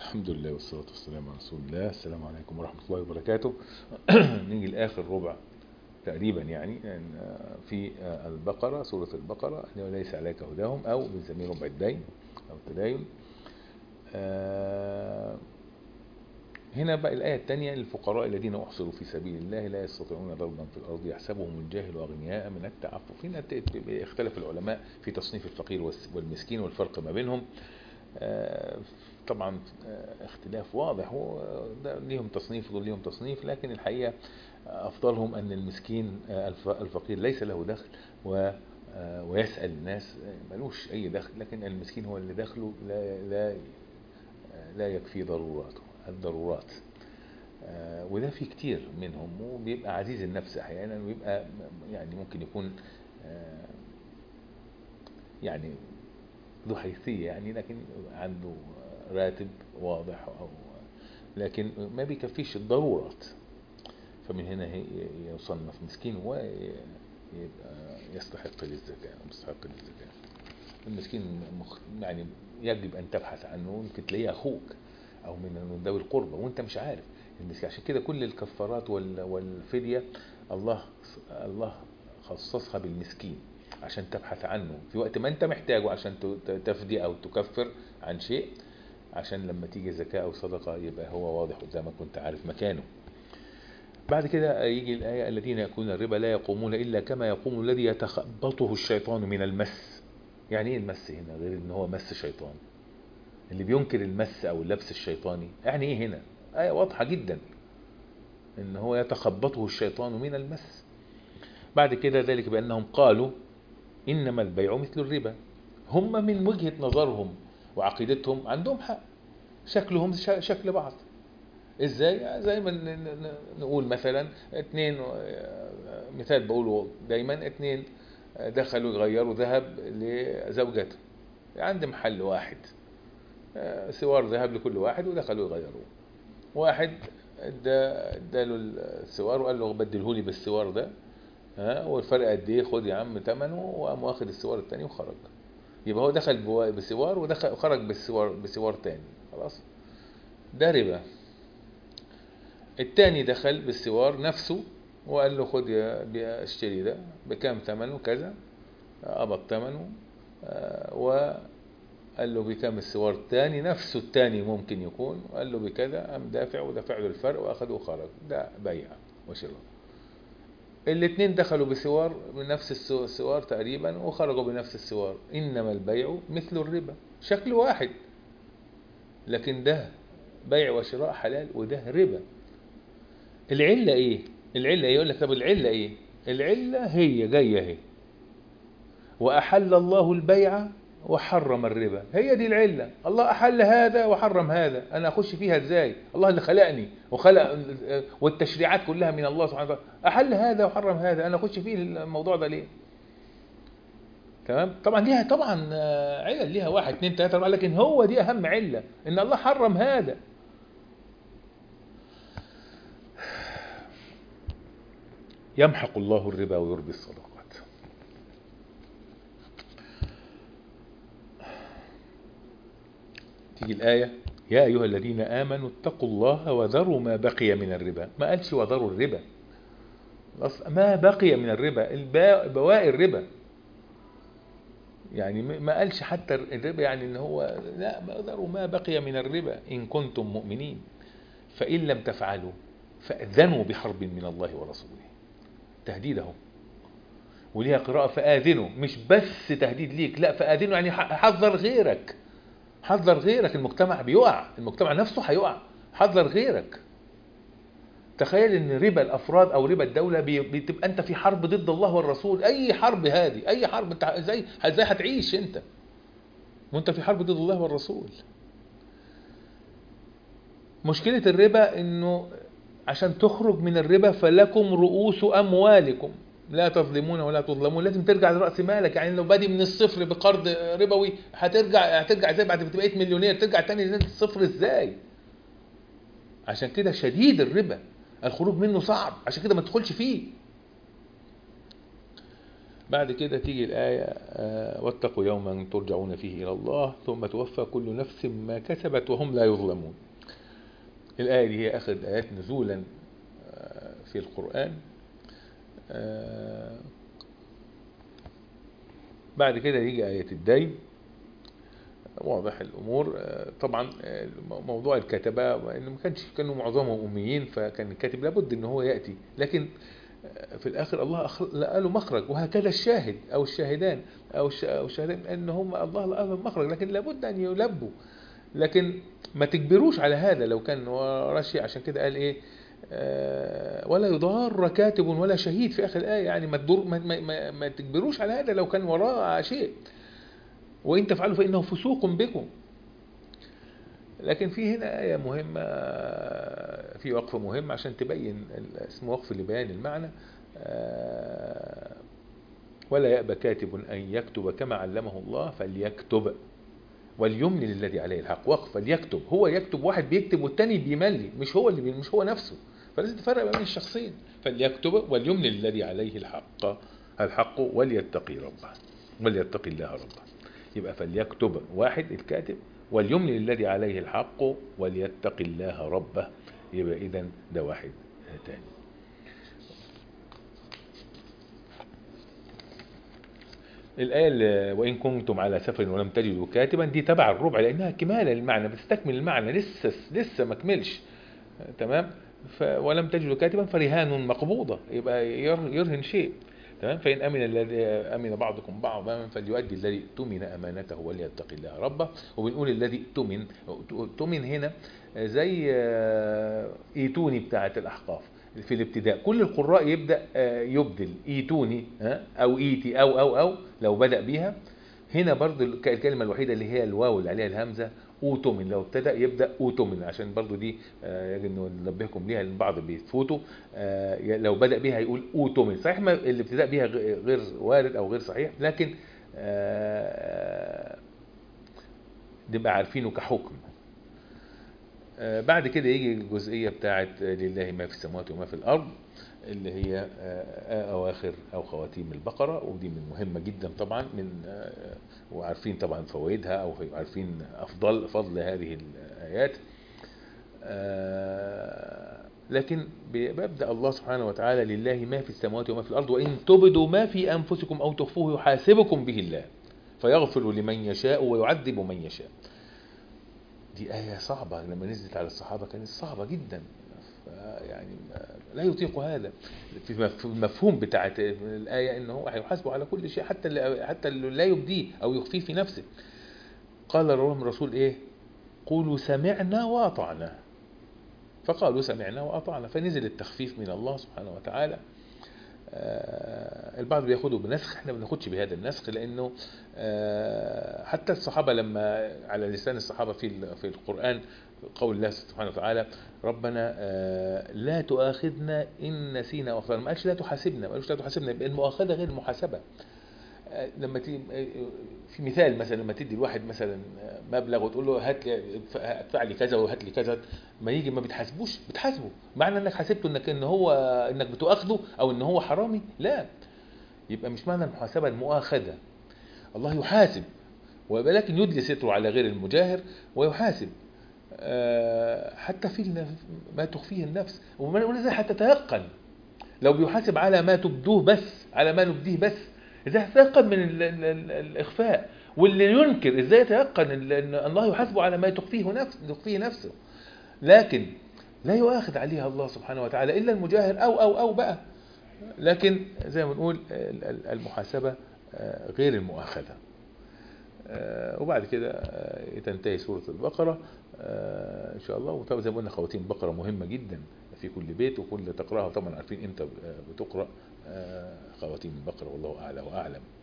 الحمد لله والصلاة والسلام على رسول الله السلام عليكم ورحمة الله وبركاته نيجي لآخر ربع تقريبا يعني يعني في البقرة سورة البقرة أنه ليس عليك هداهم أو بنسميه ربع الدين أو التداين هنا بقى الآية الثانية للفقراء الذين أحصروا في سبيل الله لا يستطيعون ضربا في الأرض يحسبهم الجاهل أغنياء من التعفف هنا اختلف العلماء في تصنيف الفقير والمسكين والفرق ما بينهم طبعا اختلاف واضح ليهم تصنيف ودول ليهم تصنيف لكن الحقيقة أفضلهم أن المسكين الفقير ليس له دخل و ويسأل الناس ملوش أي دخل لكن المسكين هو اللي دخله لا, لا, لا يكفي ضروراته الضرورات وده في كتير منهم وبيبقى عزيز النفس أحيانا ويبقى يعني ممكن يكون يعني ذو حيثية يعني لكن عنده راتب واضح أو لكن ما بيكفيش الضرورات فمن هنا يصنف مسكين ويبقى يستحق للزكاة مستحق للزكاة المسكين يعني يجب أن تبحث عنه يمكن تلاقيه أخوك أو من ذوي القربى وأنت مش عارف المسكين عشان كده كل الكفارات والفدية الله الله خصصها بالمسكين عشان تبحث عنه في وقت ما انت محتاجه عشان تفدي او تكفر عن شيء عشان لما تيجي زكاة او صدقة يبقى هو واضح قدامك وانت عارف مكانه بعد كده يجي الآية الذين يأكلون الربا لا يقومون إلا كما يقوم الذي يتخبطه الشيطان من المس يعني ايه المس هنا غير ان هو مس شيطان اللي بينكر المس او اللبس الشيطاني يعني ايه هنا آية واضحة جدا ان هو يتخبطه الشيطان من المس بعد كده ذلك بأنهم قالوا إنما البيع مثل الربا هم من وجهة نظرهم وعقيدتهم عندهم حق شكلهم شكل بعض ازاي زي ما نقول مثلا اتنين مثال بقوله دايما اتنين دخلوا يغيروا ذهب لزوجته عند محل واحد سوار ذهب لكل واحد ودخلوا يغيروه واحد اداله السوار وقال له بدله لي بالسوار ده ها والفرق قد ايه خد يا عم ثمنه وقام واخد السوار الثاني وخرج يبقى هو دخل بسوار ودخل خرج بالسوار بسوار ثاني خلاص ده ربا الثاني دخل بالسوار نفسه وقال له خد يا اشتري ده بكام ثمنه كذا قبض ثمنه وقال له بكام السوار الثاني نفسه الثاني ممكن يكون وقال له بكذا قام دافع ودفع له الفرق واخده وخرج ده بيع وشراء الاثنين دخلوا بسوار من نفس السوار تقريبا وخرجوا بنفس السوار انما البيع مثل الربا شكل واحد لكن ده بيع وشراء حلال وده ربا العلة ايه العلة ايه يقول لك طب العلة ايه العلة هي جاية اهي واحل الله البيع وحرم الربا هي دي العلة الله أحل هذا وحرم هذا أنا أخش فيها إزاي الله اللي خلقني وخلق والتشريعات كلها من الله سبحانه وتعالى أحل هذا وحرم هذا أنا أخش فيه الموضوع ده ليه تمام طبعا ليها طبعا علل ليها واحد اثنين ثلاثة أربعة لكن هو دي أهم علة إن الله حرم هذا يمحق الله الربا ويربي الصدقات تيجي الآية يا أيها الذين آمنوا اتقوا الله وذروا ما بقي من الربا ما قالش وذروا الربا ما بقي من الربا بواقي الربا يعني ما قالش حتى الربا يعني ان هو لا ذروا ما بقي من الربا إن كنتم مؤمنين فإن لم تفعلوا فأذنوا بحرب من الله ورسوله تهديده وليها قراءة فآذنوا مش بس تهديد ليك لا فآذنوا يعني حذر غيرك حذر غيرك المجتمع بيقع المجتمع نفسه هيقع حذر غيرك تخيل ان ربا الافراد او ربا الدولة بتبقى انت في حرب ضد الله والرسول اي حرب هذه اي حرب انت ازاي ازاي هتعيش انت وانت في حرب ضد الله والرسول مشكلة الربا انه عشان تخرج من الربا فلكم رؤوس اموالكم لا تظلمون ولا تظلمون لازم ترجع لرأس مالك يعني لو بادي من الصفر بقرض ربوي هترجع هترجع ازاي بعد ما تبقى مليونير ترجع تاني للصفر ازاي عشان كده شديد الربا الخروج منه صعب عشان كده ما تدخلش فيه بعد كده تيجي الآية آه، واتقوا يوما ترجعون فيه إلى الله ثم توفى كل نفس ما كسبت وهم لا يظلمون الآية دي هي آخر الآيات نزولا آه، في القرآن آه، بعد كده يجي آية الدين واضح الامور آه، طبعا آه، موضوع الكتبه انه ما كانش كانوا معظمهم اميين فكان الكاتب لابد ان هو ياتي لكن آه، في الاخر الله أخ- لقى له مخرج وهكذا الشاهد او الشاهدان او الش- أو الشاهدان ان هم الله لقى لهم مخرج لكن لابد ان يلبوا لكن ما تجبروش على هذا لو كان وراه شيء عشان كده قال ايه آه، ولا يضار كاتب ولا شهيد في اخر الايه يعني ما تضر ما, ما, ما, ما تجبروش على هذا لو كان وراه شيء وإن تفعلوا فإنه فسوق بكم لكن في هنا آية مهمة في وقفة مهمة عشان تبين اسمه وقف لبيان المعنى آه، ولا يأبى كاتب أن يكتب كما علمه الله فليكتب وليملي للذي عليه الحق وقف فليكتب هو يكتب واحد بيكتب والتاني بيملي مش هو اللي بي مش هو نفسه فلازم تفرق بين الشخصين فليكتب وليملي للذي عليه الحق الحق وليتقي ربه وليتقي الله ربه يبقى فليكتب واحد الكاتب وليملي للذي عليه الحق وليتقي الله ربه يبقى اذا ده واحد تاني الآية اللي وإن كنتم على سفر ولم تجدوا كاتبا دي تبع الربع لأنها كمالة للمعنى بتستكمل المعنى لسه لسه ما كملش تمام ف ولم تجدوا كاتبا فرهان مقبوضة يبقى ير- يرهن شيء تمام فإن أمن الذي أمن بعضكم بعضا فليؤدي الذي اؤتمن أمانته وليتقي الله ربه وبنقول الذي اؤتمن اؤتمن هنا زي آه، ايتوني بتاعة الأحقاف في الابتداء كل القراء يبدأ آه، يبدل ايتوني ها، أو ايتي أو أو أو لو بدأ بيها هنا برضو الك- الكلمة الوحيدة اللي هي الواو اللي عليها الهمزة اوتومن لو ابتدأ يبدأ اوتومن عشان برضو دي آه، يجب انه ننبهكم ليها لان البعض بيفوتوا آه، ي- لو بدأ بيها يقول اوتومن صحيح ما الابتداء بيها غ- غير وارد او غير صحيح لكن آه، نبقى عارفينه كحكم آه، بعد كده يجي الجزئية بتاعت آه، لله ما في السماوات وما في الأرض اللي هي آه، آه، أواخر أو خواتيم البقرة ودي من مهمة جدا طبعا من آه، وعارفين طبعا فوائدها أو عارفين أفضل فضل هذه الآيات آه، لكن بيبدأ الله سبحانه وتعالى لله ما في السماوات وما في الأرض وإن تبدوا ما في أنفسكم أو تخفوه يحاسبكم به الله فيغفر لمن يشاء ويعذب من يشاء دي آية صعبة لما نزلت على الصحابة كانت صعبة جدا ف- يعني ما- لا يطيق هذا في مف- في المفهوم بتاعت الآية إن هو هيحاسبه على كل شيء حتى اللي حتى اللي لا يبديه أو يخفيه في نفسه قال لهم الرسول إيه قولوا سمعنا وأطعنا فقالوا سمعنا وأطعنا فنزل التخفيف من الله سبحانه وتعالى آه، البعض بياخده بنسخ احنا ما بناخدش بهذا النسخ لانه آه، حتى الصحابه لما على لسان الصحابه في ال- في القران قول الله سبحانه وتعالى ربنا آه، لا تؤاخذنا ان نسينا واخطانا ما قالش لا تحاسبنا ما قالش لا تحاسبنا يبقى المؤاخذه غير المحاسبه آه، لما تيجي في مثال مثلا لما تدي الواحد مثلا مبلغ وتقول له هات لي ادفع لي كذا وهات لي كذا ما يجي ما بتحاسبوش بتحاسبه معنى انك حاسبته انك ان هو انك بتؤاخذه او ان هو حرامي لا يبقى مش معنى المحاسبه المؤاخذه الله يحاسب ولكن يدلي ستره على غير المجاهر ويحاسب آه، حتى في النف- ما تخفيه النفس ولذا حتى تيقن لو بيحاسب على ما تبدوه بس على ما نبديه بس ازاي يتيقن من ال ال ال الاخفاء واللي ينكر ازاي يتيقن ال- ان الله يحاسبه على ما تخفيه نفس تخفيه نفسه لكن لا يؤاخذ عليها الله سبحانه وتعالى الا المجاهر او او او بقى لكن زي ما بنقول ال- ال- المحاسبه آه، غير المؤاخذه آه، وبعد كده آه، تنتهي سورة البقرة آه، إن شاء الله وطبعا زي ما قلنا خواتيم البقرة مهمة جدا في كل بيت وكل تقرأها طبعا عارفين إمتى بتقرأ آه، خواتيم البقرة والله أعلى وأعلم